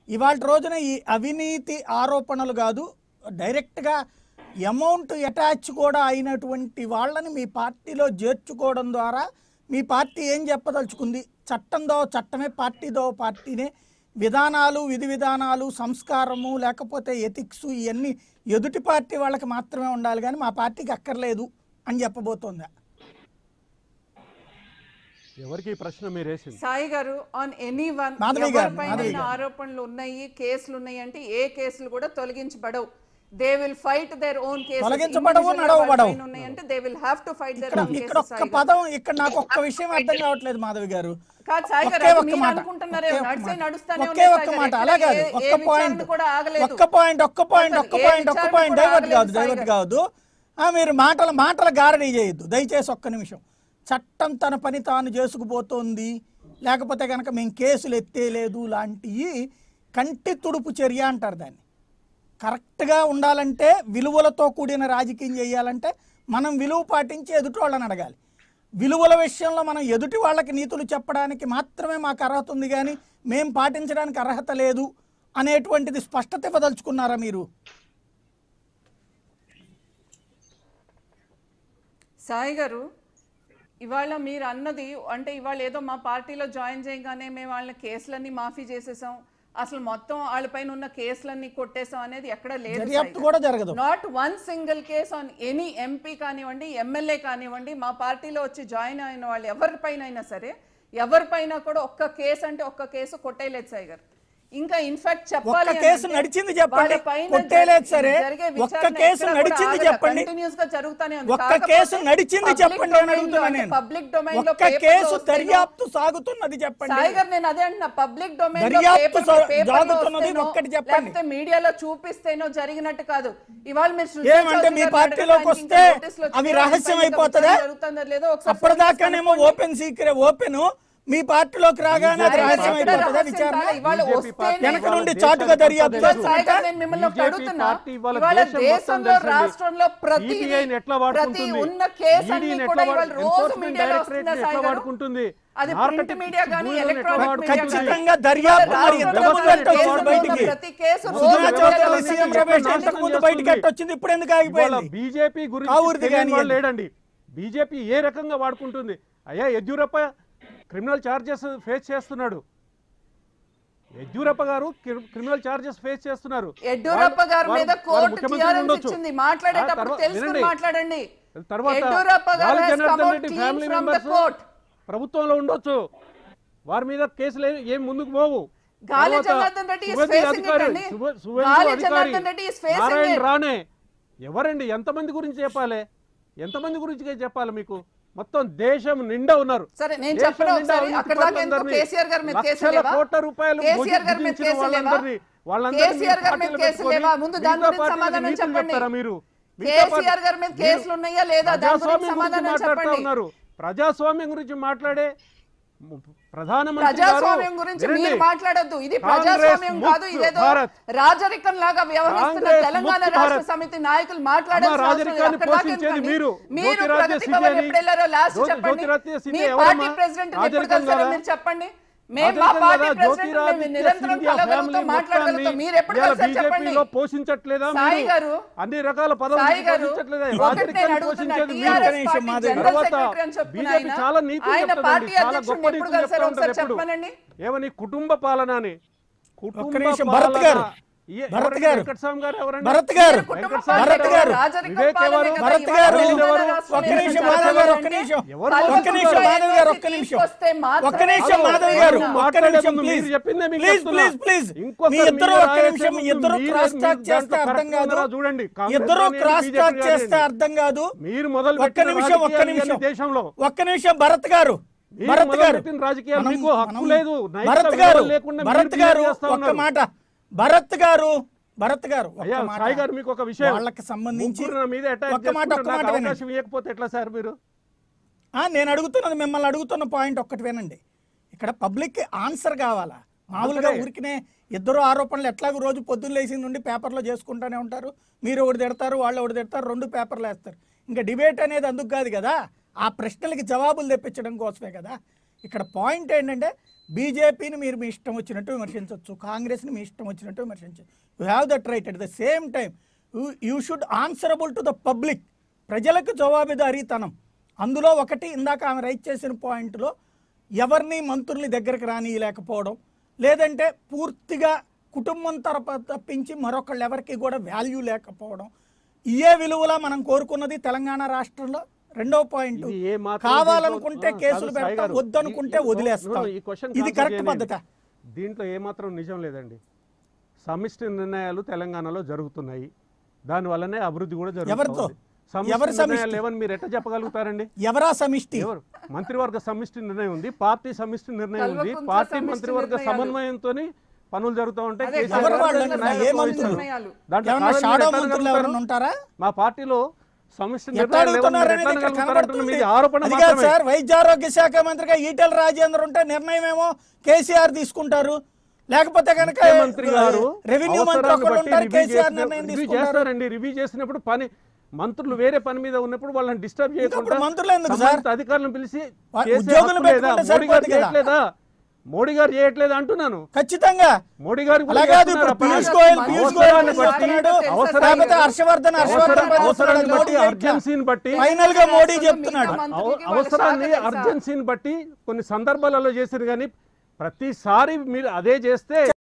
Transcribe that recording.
ఇవాళ రోజున ఈ అవినీతి ఆరోపణలు కాదు డైరెక్ట్గా అమౌంట్ అటాచ్ కూడా అయినటువంటి వాళ్ళని మీ పార్టీలో చేర్చుకోవడం ద్వారా మీ పార్టీ ఏం చెప్పదలుచుకుంది చట్టందో చట్టమే పార్టీదో పార్టీనే విధానాలు విధి విధానాలు సంస్కారము లేకపోతే ఎథిక్స్ ఇవన్నీ ఎదుటి పార్టీ వాళ్ళకి మాత్రమే ఉండాలి కానీ మా పార్టీకి అక్కర్లేదు అని చెప్పబోతోందా ఎవరికి ఈ ప్రశ్న మీరు వేసింది సాయి గారు ఆన్ ఎనీ వన్ మాధవి గారు, మాధవి ఎవరిపైన గారు. ఆరోపణలు ఉన్నాయి కేసులు ఉన్నాయి అంటే ఏ కేసులు కూడా తొలగించబడవు they will fight their own తొలగించబడవు, నడవబడవు. ఉన్నాయంటే they will have to fight their ఇక్కడ ఓన్ ఇక్కడ ఒక్క కేసెస్ పదం ఇక్కడ నాకు ఒక్క విషయం అర్థం కావట్లేదు మాధవి గారు కాదు సాయి గారు ఒకే అది ఒక్క మీరు మాట అనుకుంటున్నారే ఒకే ఒక్క నడిచే మాట. నడుస్తానే ఒకే ఉన్నాయి ఒక్క సాయి మాట గారు. అలా కాదు ఏ- ఏ ఒక్క విచారణ పాయింట్ కూడా ఆగలేదు ఒక్క పాయింట్ ఒక్క పాయింట్ ఒక్క ఏ పాయింట్ ఒక్క విచారణ పాయింట్ కూడా డైవర్ట్ కాదు ఆగలేదు సాయి డైవర్ట్ గారు. కాదు ఆ, మీరు మాటల మాటల గారడీ చేయొద్దు దయచేసి ఒక్క నిమిషం చట్టం తన పని తాను చేసుకుపోతోంది లేకపోతే కనుక మేము కేసులు ఎత్తేలేదు లాంటివి కంటి తుడుపు చర్య అంటారు దాన్ని కరెక్ట్గా ఉండాలంటే విలువలతో కూడిన రాజకీయం చేయాలంటే మనం విలువ పాటించి ఎదుటి వాళ్ళని అడగాలి విలువల విషయంలో మనం ఎదుటి వాళ్ళకి నీతులు చెప్పడానికి మాత్రమే మాకు అర్హత ఉంది కానీ మేము పాటించడానికి అర్హత లేదు అనేటువంటిది స్పష్టత ఇవ్వదలుచుకున్నారా మీరు సాయి గారు ఇవాళ మీరు అన్నది అంటే ఇవాళ ఏదో మా పార్టీలో జాయిన్ చేయగానే మేము వాళ్ళ కేసులన్నీ మాఫీ చేసేసాం అసలు మొత్తం వాళ్ళపైన ఉన్న కేసులన్నీ కొట్టేసాం అనేది ఎక్కడ లేదు దర్యాప్తు కూడా జరగదు not one single case on any MP కానివ్వండి ఎమ్మెల్యే కానివ్వండి మా పార్టీలో వచ్చి జాయిన్ అయిన వాళ్ళు ఎవరిపైన అయినా సరే ఎవరిపైన కూడా ఒక్క కేసు అంటే ఒక్క కేసు కొట్టేయలేదు సాయి గారు ఇంకా ఇన్ఫాక్ట్ చెప్పాలి ఒక్క కేసు నడిచింది చెప్పండి. కొట్టేయలేదు సరే. ఒక్క కేసు నడిచింది చెప్పండి. కంటిన్యూస్ గా జరుగుతానే ఉంది ఒక్క కాకపోతే కేసు నడిచింది public చెప్పండి అని domain లో అడుగుతున్నా అంటే నేను public domain లో ఒక్క paper లో కేసు వస్తేనో- దర్యాప్తు సాగుతున్నది చెప్పండి సాయి గారు నేను అదే అంటున్నా పబ్లిక్ డొమైన్ దర్యాప్తు సా- జాగుతున్నది ఒక్కటి చెప్పండి. లేకపోతే మీడియాలో చూపిస్తేనో జరిగినట్టు కాదు ఇవాళ మీరు సృజన ఏమంటే చౌదరి మీ గారు పార్టీలోకి అడగడానికి వస్తే ఇంకా notice లో అవి చేయాలి, రహస్యం ఇంకా అయిపోతుందా విచారణ జరుగుతుందో లేదో ఒకసారి అప్పటిదాకానేమో ఫోన్ చేసి ఓపెన్ సీక్రెట్ ఓపెన్ మీ పార్టీలోకి రాగానే అది సాయి గారు, రహస్యం ఎక్కడ అయిపోతుందా రహస్యం విచారణ కాదు, ఇవాళ BJP వస్తేనే పార్టీ వెనక ఇవాళ నుండి దేశానికి చాటుగా దర్యాప్తు మొత్తం సాయి తెలుసు. గారు, నేను మిమ్మల్ని ఒకటి BJP అడుగుతున్నా పార్టీ ఇవాళ ఇవాళ దేశం మొత్తం దేశంలో తెలుసండి. రాష్ట్రంలో ప్రతి EDI ని ఎట్లా వాడుకుంటుంది? ఉన్న కేసు అన్ని ED ని కూడా ఎట్లా ఇవాళ వాడు- రోజు Enforcement మీడియాలో Directorate వస్తుందా ని సాయి ఎట్లా గారు? వాడుకుంటుంది? అది Narcotic ప్రింట్ మీడియా కానీ భూములను ఎట్లా ఎలక్ట్రానిక్ మీడియా వాడుకుంటుంది? ఖచ్చితంగా దర్యాప్తు ఇవాళ మరి రాష్ట్రంలో ఇంతకు ముందు ఉన్న అంటే వచ్చింది కేసులో బయటికి ఉన్న ప్రతి కేసు రోజు సుజనా మీడియాలో చౌదరి వస్తుంది. సీఎం రమేష్ అంతకు ముందు బయటికి అట్ట వచ్చింది ఇప్పుడు ఎందుకు ఇవాళ ఆగిపోయింది బీజేపీ గురించి కావురిది తెలియని కానీ వాళ్ళు అది. లేడండి బీజేపీ ఏ రకంగా వాడుకుంటుంది అయ్యా యడ్యూరప్ప క్రిమినల్ ఛార్జెస్ ఫేస్ చేస్తున్నాడు యడ్యూరప్ప గారు క్రి- క్రిమినల్ ఛార్జెస్ ఫేస్ చేస్తున్నారు యడ్యూరప్ప వాళ్ళు- గారి మీద వాళ్ళు- వాళ్ళు కోర్టు ముఖ్యమంత్రి క్లియరెన్స్ ఉండొచ్చు. ఇచ్చింది ఆ మాట్లాడేటప్పుడు తర్వాత- తెలుసుకుని వినండి. మాట్లాడండి తర్వాత యడ్యూరప్ప గారు Gali has come Janardhan out Reddy clean family from the members court. ప్రభుత్వంలో ఉండొచ్చు వారి మీద కేసులు ఏం- ఏం ముందుకు పోవు గాలి తర్వాత Janardhan Reddy is Suvendu facing it అధికారి, అండి. సువే- సువేందు గాలి అధికారి, Janardhan Reddy is facing Narayana it. రానే ఎవరండి ఎంతమంది గురించి చెప్పాలి ఎంతమంది గురించి చెప్పాలి మీకు మొత్తం దేశం నిండా ఉన్నారు సరే నేను దేశం చెప్పను నిండా ఒకసారి అవినీతి అక్కడ దాకా ఎందుకు పరులందరినీ, కేసీఆర్ గారి మీద కేసులు లక్షల లేవా కోట్ల రూపాయలు కేసీఆర్ గారి మీద భుజించిన కేసులు లేవా వాళ్ళందరినీ, వాళ్ళందరినీ కేసీఆర్ గారి మీద పార్టీలో కేసులు పెట్టుకొని లేవా ముందు దాని మిగతా గురించి పార్టీలకు సమాధానం నీతులు చెప్పండి చెప్తారా మీరు మిగతా కేసీఆర్ పార్టీ- గారి మీద మీరు కేసులు ఉన్నాయా లేదా దాని గురించి ప్రజాస్వామ్యం గురించి సమాధానం మాట్లాడుతూ చెప్పండి ఉన్నారు ప్రజాస్వామ్యం గురించి మాట్లాడే ము- ప్రధానమంత్రి గారు ప్రజాస్వామ్యం గురించి వినండి. మీరు మాట్లాడొద్దు ఇది కాంగ్రెస్ ప్రజాస్వామ్యం కాదు ముక్త్ ఇదేదో భారత్. రాజరికం లాగా వ్యవహరిస్తున్న కాంగ్రెస్ తెలంగాణ ముక్త్ రాష్ట్ర భారత్. సమితి నాయకులు మాట్లాడాల్సిన అమ్మా, అవసరం లేదు. రాజరికాన్ని అక్కడ దాకా పోషించేది ఎందుకండి? మీరు. మీరు జ్యోతిరాజ్య ప్రగతి సింధియా భవన్ అని- ఎప్పుడు వెళ్ళారో లాస్ట్ జ్యోతి- చెప్పండి జ్యోతిరాజ్య మీ సింధియా పార్టీ ఎవరమ్మా? ప్రెసిడెంట్ ఎప్పుడు రాజరికం కలిసారో కదా? మీరు చెప్పండి మేము మా రాజరికం పార్టీ కదా, ప్రెసిడెంట్ జ్యోతిరాదిత్య మేము నిరంతరం సింధియా కలగలుగుతాం ఫ్యామిలీ మాట్లాడగలుగుతాం మొత్తాన్ని మీరు ఎప్పుడు ఇవాళ కలిసారు చెప్పండి బీజేపీలో పోషించట్లేదా సాయి మీరు? గారు, అన్ని రకాల పదవులు సాయి గారు పోషించట్లేదా ఒకటి నేను రాజరికాన్ని అడుగుతున్నా పోషించేది టీఆర్ఎస్ మీరు. నిమిషం పార్టీ మాధవి. జనరల్ తర్వాత సెక్రటరీ అని చెప్తున్న బీజేపీ ఆయన, చాలా నీతులు ఆయన చెప్తుందండి. పార్టీ చాలా అధ్యక్షుడిని గొప్ప ఎప్పుడు నీతులు కలిసారో చెప్తా ఒకసారి ఉంటారు చెప్పమనండి ఎప్పుడు. ఏమని కుటుంబ పాలన అని కుటుంబ నిమిషం, పాలన. భరత్ గారు. ఏ- భరత్ ఎవరండి? గారు. వెంకటస్వామి గారు ఎవరండి? భరత్ గారు కుటుంబ వెంకట పాలన భరత్ గారు. రాజరికం వివేక్ పాలనే ఎవరు? కదా భరత్ ఇవాళ గారు తెలంగాణ ఎవరు? రాష్ట్రంలో ఒక్క నిమిషం జరగాలి మాధవ్ గారు ఒక్క అంటే నిమిషం ఎవరు? ఒక్క కల్వకుంట్ల నిమిషం మాధవ్ గారు ఒక్క యూనివర్సిటీ నిమిషం తీసుకొస్తే మాత్రమే ఒక్క నిమిషం అదో మాధవ్ గారు నేను ఒక్క మాట్లాడే నిమిషం ముందు ప్లీజ్ మీరు చెప్పిందే మీకు ప్లీజ్ చెప్తున్నా. ప్లీజ్ ప్లీజ్ ఇంకొకరు మీ ఇద్దరు మీరు ఒక్క రాసే నిమిషం ముందు ఇద్దరు మీరే- క్రాస్ మీరు టాక్ చేస్తే దాంట్లో అర్థం correct కాదు ఉన్నారా చూడండి. కాంగ్రెస్ ఇద్దరు కానీ క్రాస్ BJP టాక్ కానీ చేస్తే అర్థం కాదు మీరు మొదలు ఒక్క పెట్టిన నిమిషం ఒక్క రాజకీయాలు నిమిషం ఇవన్నీ దేశంలో ఒక్క నిమిషం భరత్ గారు మీరు భరత్ గారు మొదలుపెట్టిన రాజకీయాలు మనం- మీకు హక్కు మనం- లేదు. నైతిక భరత్ విలువలు గారు లేకుండా మీరు భరత్ behave గారు చేస్తా ఒక్క ఉన్నారు. మాట భరత్ గారు భరత్ గారు ఒక్క అయ్యా మాట. సాయి గారు మీకు ఒక విషయం వాళ్ళకి సంబంధించి ముగ్గురు నా మీద అటాక్ ఒక్క మాట ఒక్క మాట వినండి. అవకాశం ఇవ్వకపోతే ఎట్లా సార్ మీరు ఆ, నేను అడుగుతున్నది మిమ్మల్ని అడుగుతున్న పాయింట్ ఒక్కటి వినండి ఇక్కడ పబ్లిక్ ఆన్సర్ కావాలా మామూలుగా ఆన్సరే. ఊరికినే ఇద్దరు ఆరోపణలు ఎట్లాగో రోజు పొద్దున్న లేచి నుండి పేపర్లో చేసుకుంటూనే ఉంటారు మీరు ఒకటి తిడతారు వాళ్ళు ఒకటి తిడతారు రెండు పేపర్లు వేస్తారు ఇంకా డిబేట్ అనేది అందుకు కాదు కదా ఆ ప్రశ్నలకి జవాబులు తెప్పించడం కోసమే కదా ఇక్కడ పాయింట్ ఏంటంటే బీజేపీని మీరు మీ ఇష్టం వచ్చినట్టు విమర్శించవచ్చు కాంగ్రెస్ని మీ ఇష్టం వచ్చినట్టు విమర్శించవచ్చు you have that right at the same time you should answerable to the public ప్రజలకు జవాబుదారీతనం అందులో ఒకటి ఇందాక ఆమె రైట్ చేసిన పాయింట్లో ఎవరిని మంత్రుల్ని దగ్గరకు రానియలేకపోవడం లేదంటే పూర్తిగా కుటుంబం తరపు తప్పించి మరొకళ్ళు ఎవరికి కూడా వాల్యూ లేకపోవడం ఇయే విలువలా మనం కోరుకున్నది తెలంగాణ రాష్ట్రంలో రెండో పాయింట్ ఇది ఏ మాత్రం కావాలనుకుంటే దీంట్లో- కేసులు కాదు సాయి పెడతాం గారు. వద్దనుకుంటే ఈ- ఈ- వదిలేస్తాం ఈ క్వశ్చన్ ఇది కాన్సర్ కరెక్ట్ చేయనీయండి. పద్ధత దీంట్లో ఏమాత్రం నిజం లేదండి సమిష్టి నిర్ణయాలు తెలంగాణలో జరుగుతున్నాయి దాని వల్లనే అభివృద్ధి కూడా ఎవరితో? జరుగుతుంది సమిష్టి ఎవరి నిర్ణయాలు సమిష్టి? లేవని మీరు ఎట్లా చెప్పగలుగుతారండి ఎవరా సమిష్టి ఎవరు మంత్రివర్గ సమిష్టి నిర్ణయం ఉంది పార్టీ సమిష్టి నిర్ణయం ఉంది కల్వకుంట్ల పార్టీ సమిష్టి మంత్రివర్గ నిర్ణయాలు. సమన్వయంతో పనులు జరుగుతూ ఉంటాయి అదే, కేసీఆర్ ఎవరు గారు వాళ్ళు? దానికి ఏ నాయకత్వం మంత్రులు? వహిస్తున్నారు. నిర్ణయాలు. దాంట్లో ఏమన్నా కాదని షాడో మీరు ఎట్లా మంత్రులు అనగలుగుతారు? ఎవరైనా ఉంటారా మా పార్టీలో సమిష్టి ఎట్లా నిర్ణయాలు లేవని మీరు అడుగుతున్నారు ఎట్లా అనేది ఇక్కడ అనగలుగుతారంటున్న కనబడుతుంది. మీది ఆరోపణ అది కాదు మాత్రమే సార్ వైద్య ఆరోగ్య శాఖ మంత్రిగా ఈటెల రాజేందర్ ఉంటే నిర్ణయం ఏమో కేసీఆర్ తీసుకుంటారు లేకపోతే కనుక ముఖ్యమంత్రి గారు రెవెన్యూ మంత్రి అవసరాన్ని ఒకళ్ళు బట్టి ఉంటారు రివ్యూ కేసీఆర్ చేసిన- నిర్ణయం రివ్యూ తీసుకుంటారు చేస్తారండి రివ్యూ చేసినప్పుడు పని మంత్రులు వేరే పని మీద ఉన్నప్పుడు వాళ్ళని డిస్టర్బ్ చేయకుండా ఇప్పుడు మంత్రులు ఎందుకు సార్? సంబంధిత అధికారులను పిలిచి వా- చేసే ఉద్యోగులు హక్కు లేదా? పెట్టుకుంటే మోడీ గారు సరిపోద్ది కదా. చేయట్లేదా మోడీ గారు చేయట్లేదా అంటున్నాను ఖచ్చితంగా మోడీ గారు కూడా అలా కాదు చేస్తున్నారు ఇప్పుడు ఆ పని. పీయూష్ గోయల్ పీయూష్ గోయల్ అవసరాన్ని పని బట్టి చేస్తున్నాడు అవసరాన్ని లేకపోతే హర్షవర్ధన్ హర్షవర్ధన్ అవసరం- పని అవసరాన్ని చేస్తున్నాడు. బట్టి మోడీ అర్జెన్సీని బట్టి ఫైనల్ గా మోడీ చెప్తున్నాడు మిగతా అవ- మంత్రికి వాళ్ళ అవసరాన్ని శాఖ తెలుసా? అర్జెన్సీని బట్టి కొన్ని సందర్భాలలో చేశారు కానీ ప్రతిసారి మీరు అదే చేస్తే